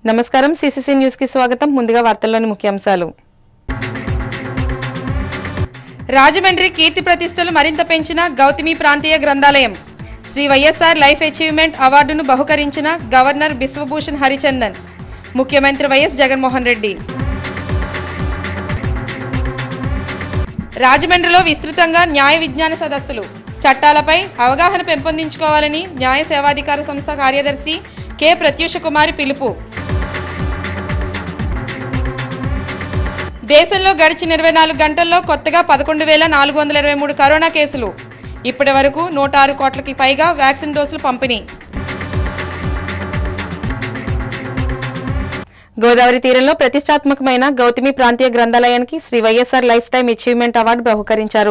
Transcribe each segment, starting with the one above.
నమస్కారం CCC news కి స్వాగతం ముందుగా వార్తల్లోని ముఖ్యాంశాలు రాజమండ్రి కీర్తి ప్రతిష్టలు మరింత పెంచిన గౌతమి ప్రాంతీయ గ్రంథాలయం శ్రీ వైఎస్ఆర్ లైఫ్ అచీవ్మెంట్ అవార్డును బహుకరించిన గవర్నర్ బిశ్వభూషణ్ హరిచందన్ ముఖ్యమంత్రి వైఎస్ జగన్మోహన్ రెడ్డి రాజమండ్రిలో విస్తృతంగా న్యాయ విజ్ఞాన సదస్సులు చట్టాలపై అవగాహన పెంపొందించుకోవాలని న్యాయ సేవాధికార సంస్థ కార్యదర్శి కె ప్రత్యూష కుమారి పిలుపు దేశంలో గడిచిన ఇరవై నాలుగు గంటల్లో కొత్తగా పదకొండు వేల నాలుగు వందల ఇరవై మూడు కరోనా కేసులు ఇప్పటి వరకు నూట ఆరు కోట్లకి పైగా వ్యాక్సిన్ డోసులు పంపిణీ గోదావరి తీరంలో ప్రతిష్టాత్మకమైన గౌతమి ప్రాంతీయ గ్రంథాలయానికి Shri YSR lifetime achievement award బహుకరించారు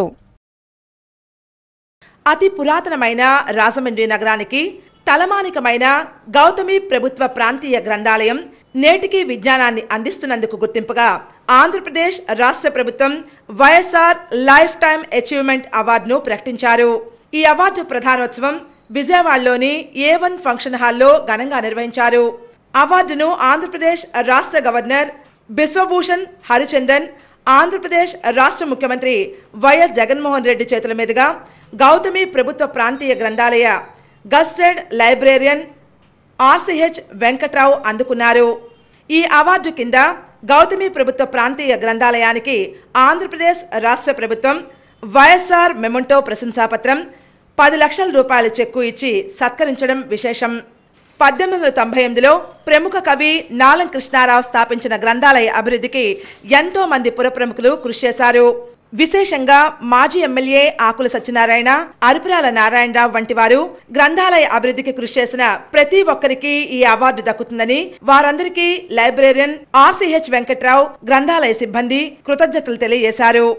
అతి పురాతనమైన రాజమండ్రి నగరానికి తలమానికమైన గౌతమి ప్రభుత్వ ప్రాంతీయ గ్రంథాలయం నేటికి విజ్ఞానాన్ని అందిస్తున్నందుకు గుర్తింపుగా ఆంధ్రప్రదేశ్ రాష్ట్ర ప్రభుత్వం వైఎస్ఆర్ లైఫ్ టైం అచీవ్మెంట్ అవార్డును ప్రకటించారు ఈ అవార్డు ప్రధానోత్సవం విజయవాడలోని ఏ వన్ ఫంక్షన్ హాల్లో ఘనంగా నిర్వహించారు అవార్డును ఆంధ్రప్రదేశ్ రాష్ట్ర గవర్నర్ బిశ్వభూషణ్ హరిచందన్ ఆంధ్రప్రదేశ్ రాష్ట్ర ముఖ్యమంత్రి వైఎస్ జగన్మోహన్ రెడ్డి చేతుల మీదుగా గౌతమి ప్రభుత్వ ప్రాంతీయ గ్రంథాలయ గస్టెడ్ లైబ్రేరియన్ ఆర్సిహెచ్ వెంకట్రావు అందుకున్నారు ఈ అవార్డు కింద గౌతమి ప్రభుత్వ ప్రాంతీయ గ్రంథాలయానికి ఆంధ్రప్రదేశ్ రాష్ట్ర ప్రభుత్వం వైఎస్ఆర్ మెమంటో ప్రశంసాపత్రం పది లక్షల రూపాయల చెక్కు ఇచ్చి సత్కరించడం విశేషం పద్దెనిమిది వందల తొంభై ఎనిమిదిలో ప్రముఖ కవి నాలం కృష్ణారావు స్థాపించిన గ్రంథాలయ అభివృద్ధికి ఎంతో మంది పురప్రముఖులు కృషి చేశారు విశేషంగా మాజీ ఎమ్మెల్యే ఆకుల సత్యనారాయణ అరుపురాల నారాయణరావు వంటి వారు గ్రంథాలయ అభివృద్ధికి కృషి చేసిన ప్రతి ఒక్కరికి ఈ అవార్డు దక్కుతుందని వారందరికీ లైబ్రేరియన్ ఆర్సిహెచ్ వెంకట్రావు గ్రంథాలయ సిబ్బంది కృతజ్ఞతలు తెలియజేశారు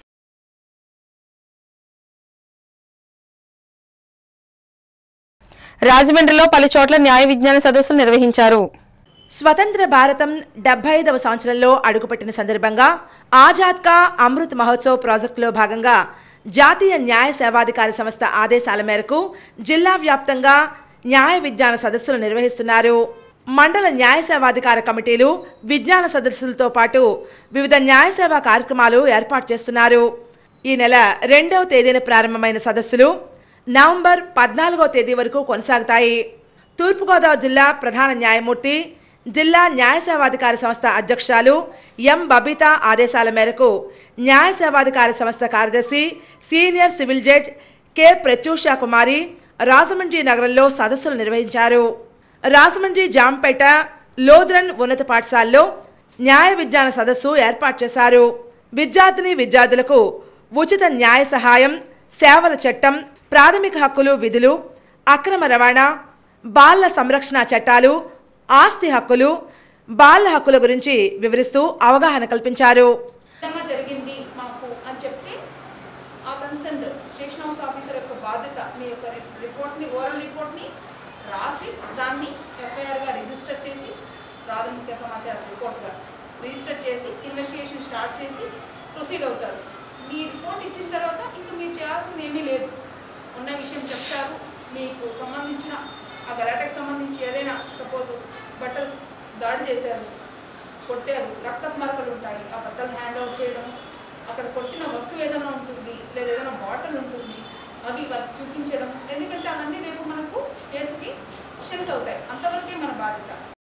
రాజమండ్రిలో పలు చోట్ల న్యాయ విజ్ఞాన సదస్సులు నిర్వహించారు స్వతంత్ర భారతం డెబ్బై ఐదవ సంవత్సరంలో అడుగుపెట్టిన సందర్భంగా ఆజాద్ కా అమృత్ మహోత్సవ్ ప్రాజెక్టులో భాగంగా జాతీయ న్యాయ సేవాధికారి సంస్థ ఆదేశాల మేరకు జిల్లా వ్యాప్తంగా న్యాయ విజ్ఞాన సదస్సులు నిర్వహిస్తున్నారు మండల న్యాయ సేవాధికార కమిటీలు విజ్ఞాన సదస్సులతో పాటు వివిధ న్యాయ సేవా కార్యక్రమాలు ఏర్పాటు చేస్తున్నారు ఈ నెల రెండవ తేదీన ప్రారంభమైన సదస్సులు నవంబర్ పద్నాలుగో తేదీ వరకు కొనసాగుతాయి తూర్పుగోదావరి జిల్లా ప్రధాన న్యాయమూర్తి జిల్లా న్యాయ సేవాధికార సంస్థ అధ్యక్షురాలు ఎం బబితా ఆదేశాల మేరకు న్యాయ సేవాధికార సంస్థ కార్యదర్శి senior civil judge K Pratyusha Kumari Rajahmundry నగరంలో సదస్సులు నిర్వహించారు రాజమండ్రి జాంపేట లోద్రన్ ఉన్నత పాఠశాలలో న్యాయ విజ్ఞాన సదస్సు ఏర్పాటు చేశారు విద్యార్థిని విద్యార్థులకు ఉచిత న్యాయ సహాయం సేవల చట్టం ప్రాథమిక హక్కులు విధులు అక్రమ రవాణా బాల సంరక్షణ చట్టాలు ఆస్తి హక్కులు బాల హక్కుల గురించి వివరిస్తూ అవగాహన కల్పించారు విధంగా జరిగింది మాకు అని చెప్తే ఆ కన్సర్న్ స్టేషన్ హౌస్ ఆఫీసర్ యొక్క బాధ్యత మీ యొక్క రి- రిపోర్ట్ని ఓరల్ రిపోర్ట్ని రాసి దాన్ని ఎఫ్ఐఆర్గా రిజిస్టర్ చేసి ప్రాథమిక సమాచార రిపోర్ట్గా రిజిస్టర్ చేసి ఇన్వెస్టిగేషన్ స్టార్ట్ చేసి ప్రొసీడ్ అవుతారు మీ రిపోర్ట్ ఇచ్చిన తర్వాత ఇంక మీరు చేయాల్సింది ఏమీ లేదు ఉన్న విషయం చెప్తారు మీకు సంబంధించిన ఆ గలాటకు సంబంధించి ఏదైనా సపోజ్ బట్టలు దాడి చేశారు కొట్టారు రక్తపు మరకలు ఉంటాయి ఆ బట్టలు హ్యాండ్ అవుట్ చేయడం అక్కడ కొట్టిన వస్తువు ఏదైనా ఉంటుంది లేదా ఏదైనా బాటిల్ ఉంటుంది అవి వారికి చూపించడం ఎందుకంటే అవన్నీ రేపు మనకు కేసుకి స్ట్రెంత్ అవుతాయి అంతవరకే మన బాధ్యత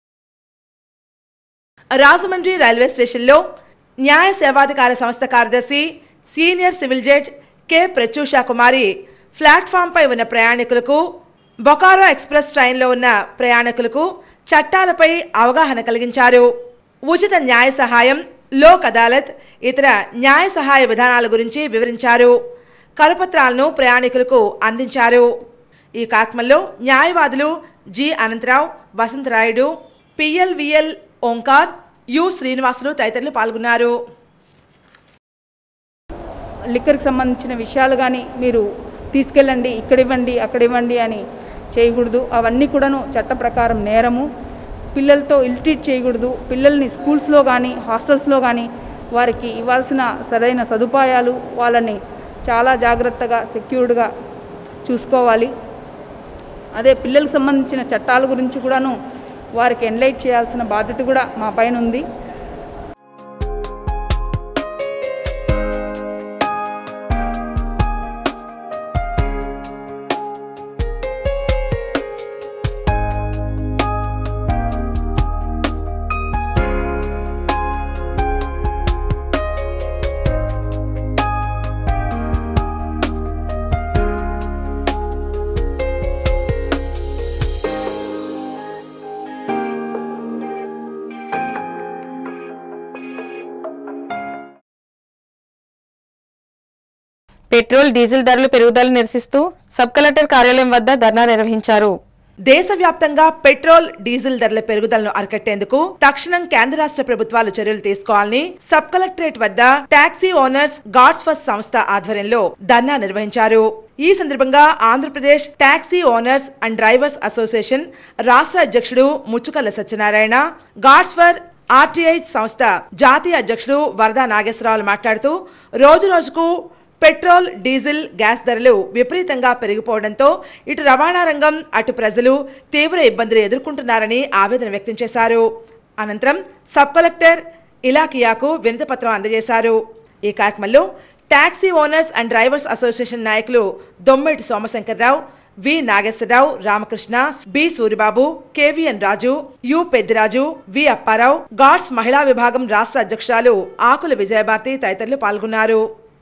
రాజమండ్రి రైల్వే స్టేషన్లో న్యాయ సేవాధికార సంస్థ కార్యదర్శి senior civil judge K Pratyusha Kumari ప్లాట్ఫామ్పై ఉన్న ప్రయాణికులకు బొకారో ఎక్స్ప్రెస్ ట్రైన్లో ఉన్న ప్రయాణికులకు చట్టాలపై అవగాహన కలిగించారు ఉచిత న్యాయ సహాయం లోక్ అదాలత్ ఇతర న్యాయ సహాయ విధానాల గురించి వివరించారు కరపత్రాలను ప్రయాణికులకు అందించారు ఈ కార్యక్రమంలో న్యాయవాదులు G Anantharao Vasantharayudu PLVL Omkar U Srinivasulu తదితరులు పాల్గొన్నారు లిక్కర్కి సంబంధించిన విషయాలు కానీ మీరు తీసుకెళ్ళండి ఇక్కడ ఇవ్వండి అక్కడ ఇవ్వండి అని చేయకూడదు అవన్నీ కూడాను చట్ట ప్రకారం నేరము పిల్లలతో ఇల్ట్రీట్ చేయకూడదు పిల్లల్ని స్కూల్స్లో కానీ హాస్టల్స్లో కానీ వారికి ఇవ్వాల్సిన సరైన సదుపాయాలు వాళ్ళని చాలా జాగ్రత్తగా సెక్యూర్డ్గా చూసుకోవాలి అదే పిల్లలకు సంబంధించిన చట్టాల గురించి కూడాను వారికి ఎన్లైట్ చేయాల్సిన బాధ్యత కూడా మా పైన ఉంది పెట్రోల్ డీజిల్ ధరలు పెరుగుదలను నిరసిస్తూ సబ్ కలెక్టర్ కార్యాలయం వద్ద ధర్నా నిర్వహించారు దేశవ్యాప్తంగా పెట్రోల్ డీజిల్ ధరల పెరుగుదలను అరికట్టేందుకు తక్షణం కేంద్ర రాష్ట్ర ప్రభుత్వాలు చర్యలు తీసుకోవాలని సబ్ కలెక్టరేట్ వద్ద టాక్సీ ఓనర్స్ గాడ్స్ ఫస్ట్ సంస్థ ఆధ్వర్యంలో ధర్నా నిర్వహించారు ఈ సందర్భంగా Andhra Pradesh taxi owners and drivers association రాష్ట్ర అధ్యక్షుడు Muchukalla Satyanarayana gods for RTI సంస్థ జాతీయ అధ్యక్షుడు వరదా నాగేశ్వరరావు మాట్లాడుతూ రోజు రోజుకు పెట్రోల్ డీజిల్ గ్యాస్ ధరలు విపరీతంగా పెరిగిపోవడంతో ఇటు రవాణా రంగం అటు ప్రజలు తీవ్ర ఇబ్బందులు ఎదుర్కొంటున్నారని ఆవేదన వ్యక్తం చేశారు అనంతరం సబ్ కలెక్టర్ ఇలాకియాకు వినతిపత్రం అందజేశారు ఈ కార్యక్రమంలో taxi owners and drivers association నాయకులు Dommeti Somasankararao V Nageswararao Ramakrishna B Suribabu KVN Raju U Peddiraju V Apparao gods మహిళా విభాగం రాష్ట్ర అధ్యక్షురాలు ఆకుల విజయభారతి తదితరులు పాల్గొన్నారు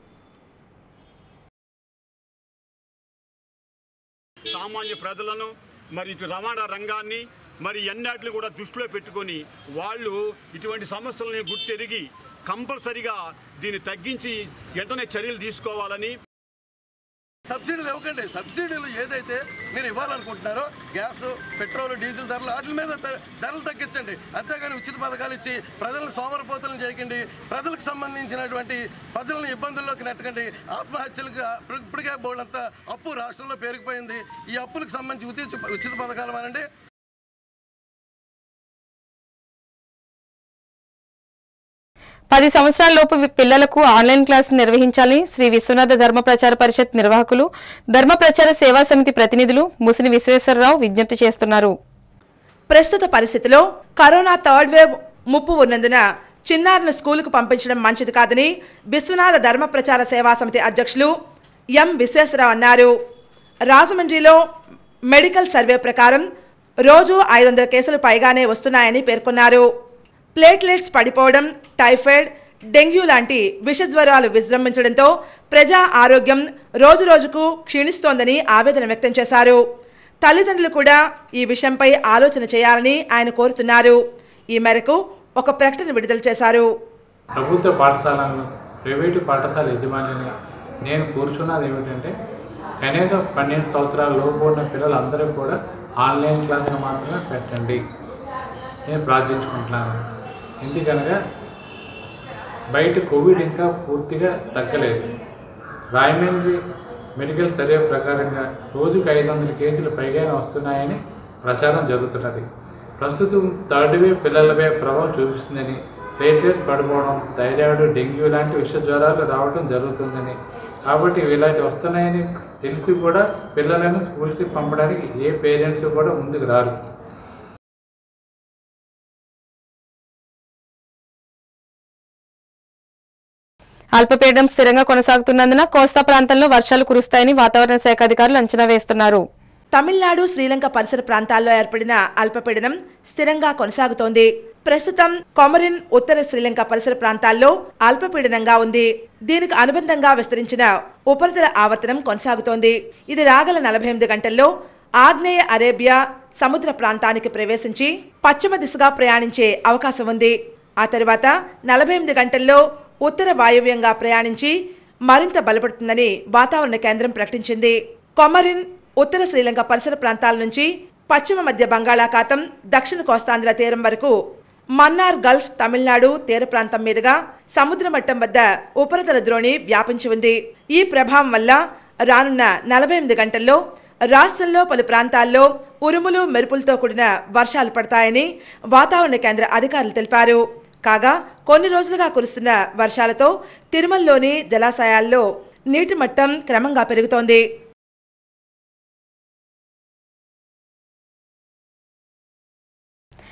సామాన్య ప్రజలను మరి ఇటు రవాణా రంగాన్ని మరి ఎన్నాటిని కూడా దృష్టిలో పెట్టుకొని వాళ్ళు ఇటువంటి సమస్యలని గుర్తెరిగి కంపల్సరిగా దీన్ని తగ్గించి వెంటనే చర్యలు తీసుకోవాలని సబ్సిడీలు ఇవ్వకండి సబ్సిడీలు ఏదైతే మీరు ఇవ్వాలనుకుంటున్నారో గ్యాస్ పెట్రోల్ డీజిల్ ధరలు వాటి మీద ధ- ధరలు తగ్గించండి అంతేగాని ఉచిత పథకాలు ఇచ్చి ప్రజలను సోమరపోతలను చేయకండి ప్రజలకు సంబంధించినటువంటి ప్రజలను ఇబ్బందుల్లోకి నెట్టకండి ఆత్మహత్యలుగా ఇప్పుడు- ఇప్పటికే బోళ్ళంత అప్పు రాష్ట్రంలో పేరుకుపోయింది ఈ అప్పులకు సంబంధించి ఉచిత ఉచిత పథకాలు అనండి పది సంవత్సరాలలోపు వి- పిల్లలకు ఆన్లైన్ క్లాసులు నిర్వహించాలని శ్రీ విశ్వనాథ ధర్మ ప్రచార పరిషత్ నిర్వాహకులు ధర్మ ప్రచార సేవా సమితి ప్రతినిధులు ముసిని విశ్వేశ్వరరావు విజ్ఞప్తి చేస్తున్నారు ప్రస్తుత పరిస్థితిలో కరోనా థర్డ్ వేవ్ ముప్పు ఉన్నందున చిన్నారులను స్కూలుకు పంపించడం మంచిది కాదని విశ్వనాథ ధర్మ ప్రచార సేవా సమితి అధ్యక్షులు ఎం విశ్వేశ్వరరావు అన్నారు రాజమండ్రిలో మెడికల్ సర్వే ప్రకారం రోజు ఐదు వందల కేసులు పైగానే వస్తున్నాయని పేర్కొన్నారు ప్లేట్లెట్స్ పడిపోవడం టైఫాయిడ్ డెంగ్యూ లాంటి విషజ్వరాలు విజృంభించడంతో ప్రజా ఆరోగ్యం రోజురోజుకు క్షీణిస్తోందని ఆవేదన వ్యక్తం చేశారు తల్లిదండ్రులు కూడా ఈ విషయంపై ఆలోచన చేయాలని ఆయన కోరుతున్నారు ఈ మేరకు ఒక ప్రకటన విడుదల చేశారు ప్రభుత్వ పాఠశాలను ప్రైవేటు పాఠశాల యజమానిని నేను కూర్చున్నది ఏమిటంటే కనీసం పన్నెండు సంవత్సరాల లోపు ఉన్న పిల్లలందరూ కూడా ఆన్లైన్ క్లాసులు మాత్రమే పెట్టండి నేను ప్రార్థించుకుంటున్నాను ఎందుకనగా బయట కోవిడ్ ఇంకా పూర్తిగా తగ్గలేదు రాయమండ్రి మెడికల్ సర్వే ప్రకారంగా రోజుకు ఐదు వందల కేసులు పైగానే వస్తున్నాయని ప్రచారం జరుగుతున్నది ప్రస్తుతం థర్డ్ వేవ్ పిల్లలపై ప్రభావం చూపిస్తుందని ప్లేట్లెట్స్ పడిపోవడం థైరాయిడ్ డెంగ్యూ లాంటి విష జ్వరాలు రావడం జరుగుతుందని కాబట్టి ఇలాంటి వస్తున్నాయని తెలిసి కూడా పిల్లలను స్కూల్స్కి పంపడానికి ఏ పేరెంట్స్ కూడా ముందుకు రారు అల్పపీడనం స్థిరంగా కొనసాగుతున్నందున కోస్తా ప్రాంతంలో వర్షాలు కురుస్తాయని వాతావరణ శాఖ అధికారులు అంచనా వేస్తున్నారు తమిళనాడు శ్రీలంక పరిసర ప్రాంతాల్లో ఏర్పడిన అల్పపీడనం స్థిరంగా కొనసాగుతోంది ప్రస్తుతం కొమరిన్ ఉత్తర శ్రీలంక పరిసర ప్రాంతాల్లో అల్పపీడనంగా ఉంది దీనికి అనుబంధంగా విస్తరించిన ఉపరితల ఆవర్తనం కొనసాగుతోంది ఇది రాగల నలభై ఎనిమిది గంటల్లో ఆగ్నేయ అరేబియా సముద్ర ప్రాంతానికి ప్రవేశించి పశ్చిమ దిశగా ప్రయాణించే అవకాశం ఉంది ఆ తరువాత నలభై ఎనిమిది గంటల్లో ఉత్తర వాయువ్యంగా ప్రయాణించి మరింత బలపడుతుందని వాతావరణ కేంద్రం ప్రకటించింది కొమరిన్ ఉత్తర శ్రీలంక పరిసర ప్రాంతాల నుంచి పశ్చిమ మధ్య బంగాళాఖాతం దక్షిణ కోస్తాంధ్ర తీరం వరకు మన్నార్ గల్ఫ్ తమిళనాడు తీర ప్రాంతం మీదుగా సముద్ర మట్టం వద్ద ఉపరితల ద్రోణి వ్యాపించి ఉంది ఈ ప్రభావం వల్ల రానున్న నలభై ఎనిమిది గంటల్లో రాష్ట్రంలో పలు ప్రాంతాల్లో ఉరుములు మెరుపులతో కూడిన వర్షాలు పడతాయని వాతావరణ కేంద్ర అధికారులు తెలిపారు కాగా కొన్ని రోజులుగా కురుస్తున్న వర్షాలతో తిరుమలలోని జలాశయాల్లో నీటి మట్టం క్రమంగా పెరుగుతోంది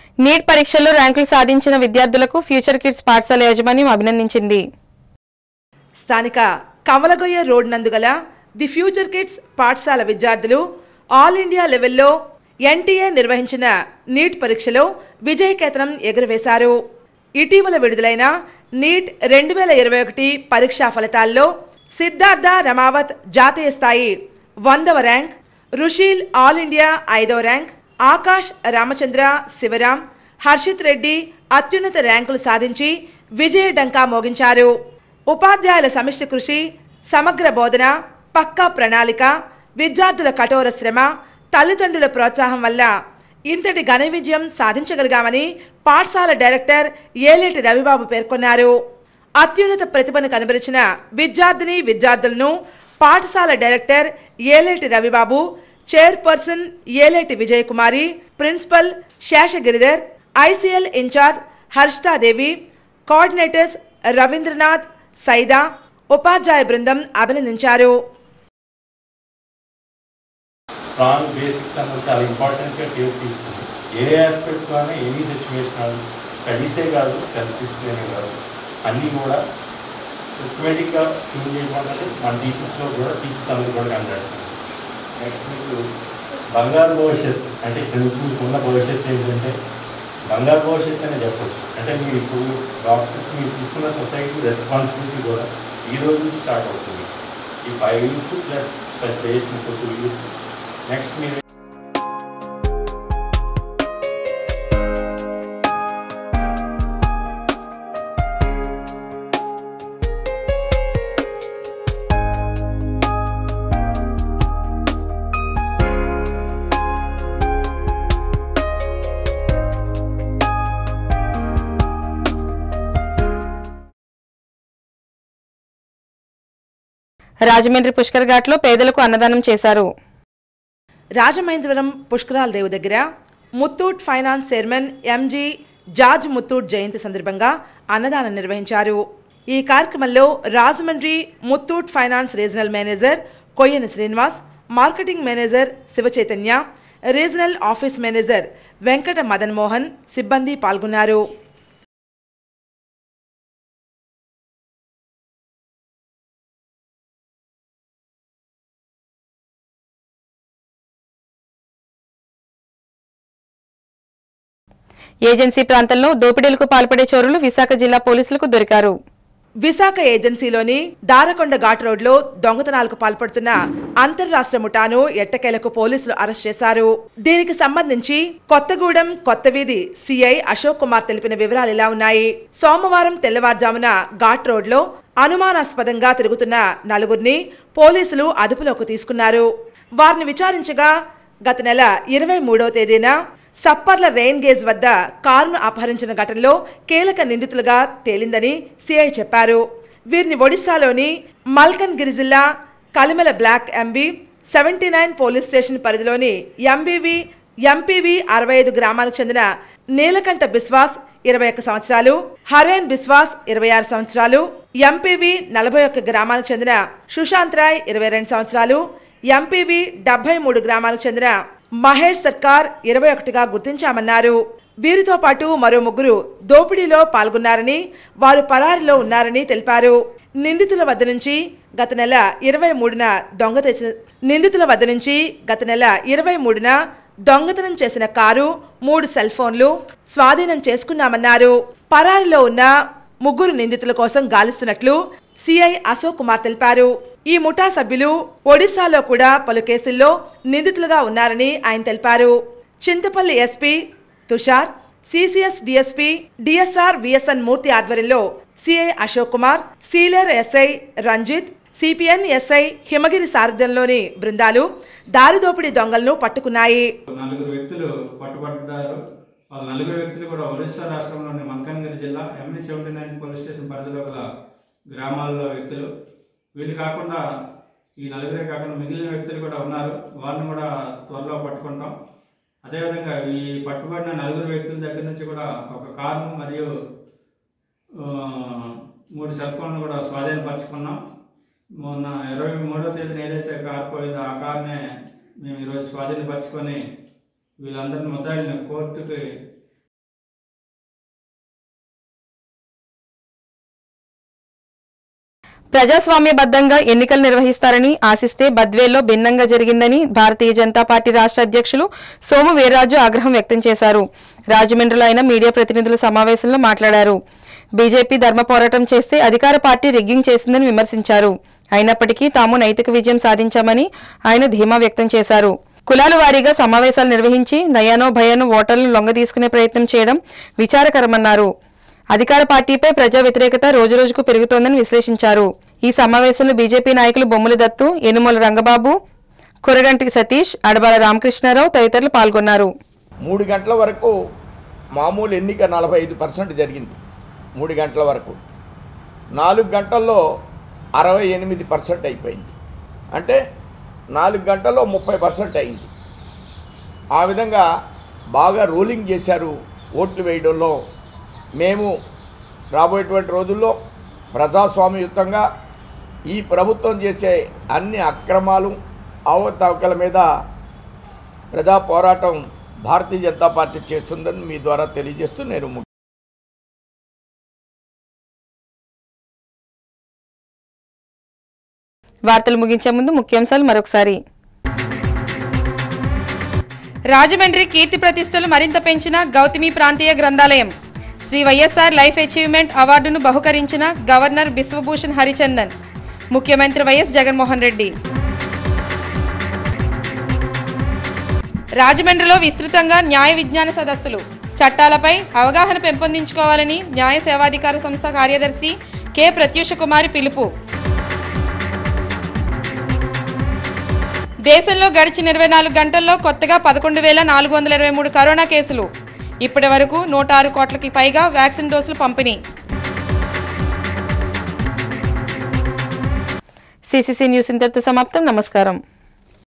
నీట్ పరీక్షల్లో ర్యాంకులు సాధించిన విద్యార్థులకు ఫ్యూచర్ కిడ్స్ పాఠశాల యాజమాన్యం అభినందించింది స్థానిక కమలగొయ్య రోడ్ నందుగల ది ఫ్యూచర్ కిడ్స్ పాఠశాల విద్యార్థులు ఆల్ ఇండియా లెవెల్లో ఎన్టీఏ నిర్వహించిన నీట్ పరీక్షలో విజయకేతనం ఎగురవేశారు ఇటీవల విడుదలైన నీట్ రెండు వేల ఇరవై ఒకటి పరీక్షా ఫలితాల్లో సిద్ధార్థ రమావత్ జాతీయ స్థాయి వందవ ర్యాంక్ రుషీల్ ఆల్ ఇండియా ఐదవ ర్యాంక్ ఆకాష్ రామచంద్ర శివరాం హర్షిత్ రెడ్డి అత్యున్నత ర్యాంకులు సాధించి విజయ డంకా మోగించారు ఉపాధ్యాయుల సమిష్టి కృషి సమగ్ర బోధన పక్కా ప్రణాళిక విద్యార్థుల కఠోర శ్రమ తల్లిదండ్రుల ప్రోత్సాహం వల్ల ఇంతటి ఘన విజయం సాధించగలిగామని పాఠశాల డైరెక్టర్ ఏలేటి రవిబాబు పేర్కొన్నారు అత్యున్నత ప్రతిభను కనబరిచిన విద్యార్థిని విద్యార్థులను పాఠశాల director Eleti Ravibabu chairperson Eleti Vijayakumari principal Seshagiridhar ICL incharge Harshitadevi coordinators Ravindranath Saida ఉపాధ్యాయ బృందం అభినందించారు స్ట్రాంగ్ బేసిక్స్ అన్నది చాలా ఇంపార్టెంట్గా కేర్ తీసుకుంది ఏ ఆస్పెక్ట్స్లోనే ఎనీ సిచ్యువేషన్ స్టడీసే కాదు సెల్ఫ్ డిసిప్లినే కాదు అన్నీ కూడా సిస్టమేటిక్గా ట్యూన్ చేయడం అనేది మన టీచర్స్లో కూడా టీచర్స్ అందరూ కూడా కనబడుతుంది నెక్స్ట్ మీకు బంగారు భవిష్యత్తు అంటే ఇక్కడ నుంచి మీకు ఉన్న భవిష్యత్తు ఏంటంటే బంగారు భవిష్యత్తు అనే చెప్పొచ్చు అంటే మీరు ఇప్పుడు డాక్టర్స్ మీరు తీసుకున్న సొసైటీ రెస్పాన్సిబిలిటీ కూడా ఈ రోజు నుంచి స్టార్ట్ అవుతుంది ఈ ఫైవ్ ఇయర్స్ ప్లస్ స్పెషలైజేషన్ ఇంకో టూ ఇయర్స్ నెక్స్ట్ మీరు రాజమండ్రి పుష్కర్ ఘాట్లో పేదలకు అన్నదానం చేశారు రాజమహేంద్రవరం పుష్కరాల రేవు దగ్గర Muthoot finance chairman MG George Muthoot జయంతి సందర్భంగా అన్నదానం నిర్వహించారు ఈ కార్యక్రమంలో Rajahmundry Muthoot finance regional manager Koyyani Srinivas marketing manager Sivachaitanya regional office manager Venkata Madan Mohan సిబ్బంది పాల్గొన్నారు ఏజెన్సీ ప్రాంతంలో దోపిడీలకు పాల్పడే చోరులు విశాఖ జిల్లా పోలీసులకు దొరికారు విశాఖ ఏజెన్సీలోని దారకొండ ఘాట్ రోడ్లో దొంగతనాలకు పాల్పడుతున్న అంతర్రాష్ట్ర ముఠాను ఎట్టకేలకు పోలీసులు అరెస్ట్ చేశారు దీనికి సంబంధించి కొత్తగూడెం కొత్తవీధి సిఐ అశోక్ కుమార్ తెలిపిన వివరాలు ఇలా ఉన్నాయి సోమవారం తెల్లవారుజామున ఘాట్ రోడ్లో అనుమానాస్పదంగా తిరుగుతున్న నలుగురిని పోలీసులు అదుపులోకి తీసుకున్నారు వారిని విచారించగా గత నెల ఇరవై మూడవ తేదీన సప్పర్ల రెయిన్ గేజ్ వద్ద కారును అపహరించిన ఘటనలో కీలక నిందితులుగా తేలిందని సిఐ చెప్పారు వీరిని ఒడిశాలోని మల్కన్గిరి జిల్లా Kalimela block MB seventy nine police station పరిధిలోని ఎంబీవి ఎంపీవి అరవై ఐదు గ్రామాలకు చెందిన నీలకంఠ బిస్వాస్ ఇరవై ఒక్క సంవత్సరాలు హరేన్ బిస్వాస్ ఇరవై ఆరు సంవత్సరాలు ఎంపీవి నలభై ఒక్క గ్రామానికి చెందిన సుశాంత్ రాయ్ ఇరవై రెండు సంవత్సరాలు ఎంపీవి డెబ్బై మూడు గ్రామాలకు చెందిన మహేష్ సర్కార్ ఇరవై ఒకటిగా గుర్తించామన్నారు వీరితో పాటు మరో ముగ్గురు దోపిడీలో పాల్గొన్నారని వారు పరారిలో ఉన్నారని తెలిపారు నిందితుల వద్ద నుంచి గత నెల ఇరవై మూడున దొంగ తెచ్చిన నిందితుల వద్ద నుంచి గత నెల ఇరవై మూడున దొంగతనం చేసిన కారు మూడు సెల్ ఫోన్లు స్వాధీనం చేసుకున్నామన్నారు పరారిలో ఉన్న ముగ్గురు నిందితుల కోసం గాలిస్తున్నట్లు సిఐ అశోక్ కుమార్ తెలిపారు ఈ ముఠా సభ్యులు ఒడిశాలో కూడా పలు కేసుల్లో నిందితులుగా ఉన్నారని ఆయన తెలిపారు Chintapalli SP Tushar CCS DSP DSR VSN Murthy ఆధ్వర్యంలో CI Ashok Kumar senior SI Ranjith CPN SI Himagiri సారథ్యంలోని బృందాలు దారిదోపిడీ దొంగలను పట్టుకున్నాయి నలుగురు వ్యక్తులు పట్టుబడ్డారు వాళ్ళ నలుగురు వ్యక్తులు కూడా ఒరిస్సా రాష్ట్రంలోని మల్కాన్గిరి జిల్లా ME seventy nine police station పరిధిలో గల గ్రామాల్లో వ్యక్తులు వీళ్ళు కాకుండా ఈ నలుగురే కాకుండా మిగిలిన వ్యక్తులు కూడా ఉన్నారు వాళ్ళని కూడా త్వరలో పట్టుకుంటాం అదేవిధంగా ఈ పట్టుబడిన నలుగురు వ్యక్తుల దగ్గర నుంచి కూడా ఒక కారును మరియు ఆ, మూడు సెల్ ఫోన్లు కూడా స్వాధీనపరచుకున్నాం మొన్న ఇరవై మూడో తేదీన ఏదైతే కారు పోయిందో ఆ కార్నే మేము ఈరోజు స్వాధీనపరచుకొని వీళ్ళందరిని ముద్దాయిల్ని కోర్టుకి ప్రజాస్వామ్యబద్ధంగా ఎన్నికలు నిర్వహిస్తారని ఆశిస్తే బద్వేల్లో భిన్నంగా జరిగిందని భారతీయ జనతా పార్టీ రాష్ట్ర అధ్యక్షులు సోము వీర్రాజు ఆగ్రహం వ్యక్తం చేశారు రాజమండ్రిలో ఆయన మీడియా ప్రతినిధుల సమావేశంలో మాట్లాడారు బీజేపీ ధర్మ పోరాటం చేస్తే అధికార పార్టీ రిగ్గింగ్ చేసిందని విమర్శించారు అయినప్పటికీ తాము నైతిక విజయం సాధించామని ఆయన ధీమా వ్యక్తం చేశారు కులాల వారీగా సమావేశాలు నిర్వహించి నయానో భయానో ఓటర్లను లొంగ తీసుకునే ప్రయత్నం చేయడం విచారకరమన్నారు అధికార పార్టీపై ప్రజా వ్యతిరేకత రోజురోజుకు పెరుగుతోందని విశ్లేషించారు ఈ సమావేశంలో బీజేపీ నాయకులు బొమ్మల దత్తు ఎనుమల రంగబాబు కురగంటి సతీష్ అడబాల రామకృష్ణారావు తదితరులు పాల్గొన్నారు మూడు గంటల వరకు మామూలు ఎన్నిక నలభై ఐదు పర్సెంట్ జరిగింది మూడు గంటల వరకు నాలుగు గంటల్లో అరవై ఎనిమిది పర్సెంట్ అయిపోయింది అంటే నాలుగు గంటల్లో ముప్పై పర్సెంట్ అయింది ఆ విధంగా బాగా రూలింగ్ చేశారు ఓట్లు వేయడంలో మేము రాబోయేటువంటి రోజుల్లో ప్రజాస్వామ్యయుతంగా ఈ ప్రభుత్వం చేసే అన్ని అక్రమాలు అవకతవకల మీద ప్రజా పోరాటం భారతీయ జనతా పార్టీ చేస్తుందని మీ ద్వారా తెలియజేస్తూ నేను ము- వార్తలు ముగించే ముందు ముఖ్యాంశాలు మరొకసారి రాజమండ్రి కీర్తి ప్రతిష్టలు మరింత పెంచిన గౌతమి ప్రాంతీయ గ్రంథాలయం శ్రీ వైఎస్ఆర్ లైఫ్ అచీవ్మెంట్ అవార్డును బహుకరించిన గవర్నర్ బిశ్వభూషణ్ హరిచందన్ ముఖ్యమంత్రి వైఎస్ జగన్మోహన్ రెడ్డి రాజమండ్రిలో విస్తృతంగా న్యాయ విజ్ఞాన సదస్సులు చట్టాలపై అవగాహన పెంపొందించుకోవాలని న్యాయ సేవాధికార సంస్థ కార్యదర్శి కె ప్రత్యూష కుమారి పిలుపు దేశంలో గడిచిన ఇరవై నాలుగు గంటల్లో కొత్తగా పదకొండు వేల నాలుగు వందల ఇరవై మూడు కరోనా కేసులు ఇప్పటి వరకు నూట ఆరు కోట్లకి పైగా వ్యాక్సిన్ డోసులు పంపిణీ సిసిసి న్యూస్ ఇంతటితో సమాప్తం నమస్కారం